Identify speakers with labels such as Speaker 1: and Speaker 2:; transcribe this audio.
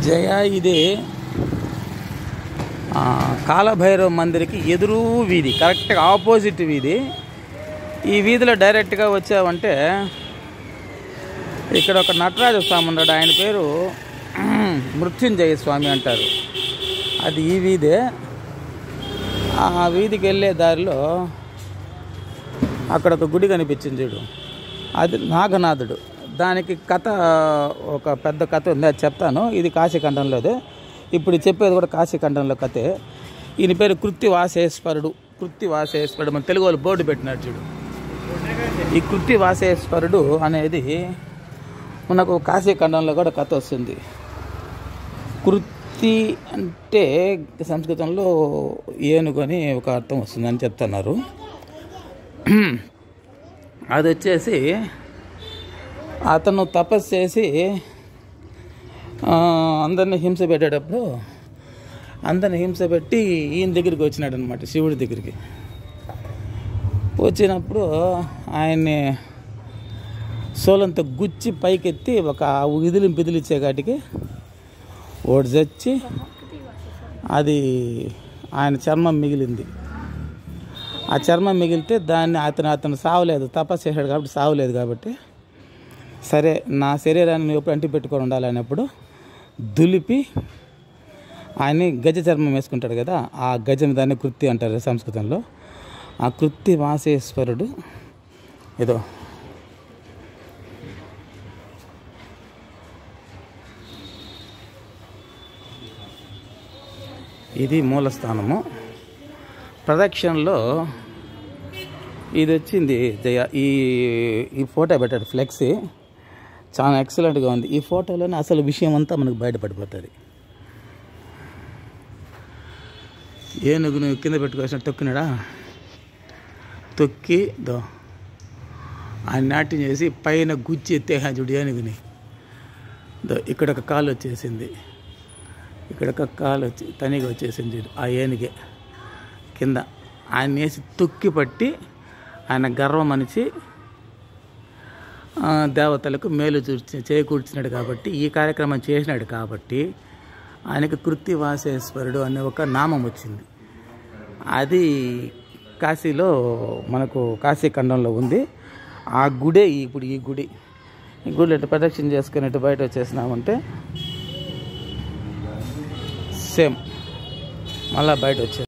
Speaker 1: జయ ఇది ఆ, కాలభైరవ మందిరికి ఎదురు వీధి కరెక్ట్గా ఆపోజిట్ వీధి ఈ వీధిలో డైరెక్ట్గా వచ్చావంటే ఇక్కడ ఒక నటరాజ స్వామి ఉన్నాడు ఆయన పేరు మృత్యుంజయ స్వామి అంటారు అది ఈ వీధే ఆ వీధికి వెళ్ళే దారిలో అక్కడ ఒక గుడి కనిపించింది చూడు అది నాగనాథుడు దానికి కథ ఒక పెద్ద కథ ఉంది అది చెప్తాను ఇది కాశీఖండంలోదే ఇప్పుడు చెప్పేది కూడా కాశీఖండంలో కథే ఈయన పేరు కృత్తి వాసేశ్వరుడు కృత్తి వాసేశ్వరుడు మన తెలుగు వాళ్ళు బోర్డు పెట్టినాడు చూడు ఈ కృత్తి వాసేశ్వరుడు అనేది మనకు కాశీఖండంలో కూడా కథ వస్తుంది కృత్తి అంటే సంస్కృతంలో ఏనుగు అని ఒక అర్థం వస్తుందని చెప్తున్నారు అది వచ్చేసి అతను తపస్సు చేసి ఆ, అందరిని హింస పెట్టేటప్పుడు అందరిని హింస పెట్టి ఈయన దగ్గరికి వచ్చినాడు అనమాట శివుడి దగ్గరికి వచ్చినప్పుడు ఆయన్ని సోలంతో గుచ్చి పైకెత్తి ఒక విధులు పిదిలిచ్చే కాటికి ఓడి చచ్చి అది ఆయన చర్మం మిగిలింది ఆ చర్మం మిగిలితే దాన్ని అతను అతను సావలేదు తపస్సు చేశాడు కాబట్టి సావలేదు కాబట్టి సరే నా శరీరాన్ని నువ్వు ఎప్పుడు అంటి పెట్టుకొని ఉండాలన్నప్పుడు దులిపి ఆయన్ని గజ చర్మం వేసుకుంటాడు కదా ఆ గజం దాన్ని కృత్తి అంటారు సంస్కృతంలో ఆ కృత్తి వాసేశ్వరుడు ఏదో ఇది మూలస్థానము ప్రదక్షిణలో ఇది వచ్చింది జయ ఈ ఈ ఫోటో పెట్టాడు ఫ్లెక్సీ చాలా ఎక్సలెంట్గా ఉంది ఈ ఫోటోలోనే అసలు విషయం అంతా మనకు బయటపడిపోతుంది ఏనుగును కింద పెట్టుకోవాల్సిన తొక్కినాడా తొక్కి దో ఆయన నాట్యం చేసి పైన గుచ్చి ఎత్తేహా చూడు ఏనుగుని దో ఇక్కడ ఒక కాలు వచ్చేసింది ఇక్కడ ఒక కాలు వచ్చి తనిగా వచ్చేసింది చూడు ఆ ఏనుగే కింద ఆయన వేసి తొక్కి పట్టి ఆయన గర్వం అనిచి ఆ, దేవతలకు మేలు చూచి చేకూర్చినాడు కాబట్టి ఈ కార్యక్రమం చేసినాడు కాబట్టి ఆయనకి కృత్తి వాసేశ్వరుడు అనే ఒక నామం వచ్చింది అది కాశీలో మనకు కాశీఖండంలో ఉంది ఆ గుడే ఇప్పుడు ఈ గుడి ఈ గుడి ఇటు ప్రదక్షిణ చేసుకుని ఇటు బయట వచ్చేసినామంటే సేమ్ మళ్ళీ బయట వచ్చే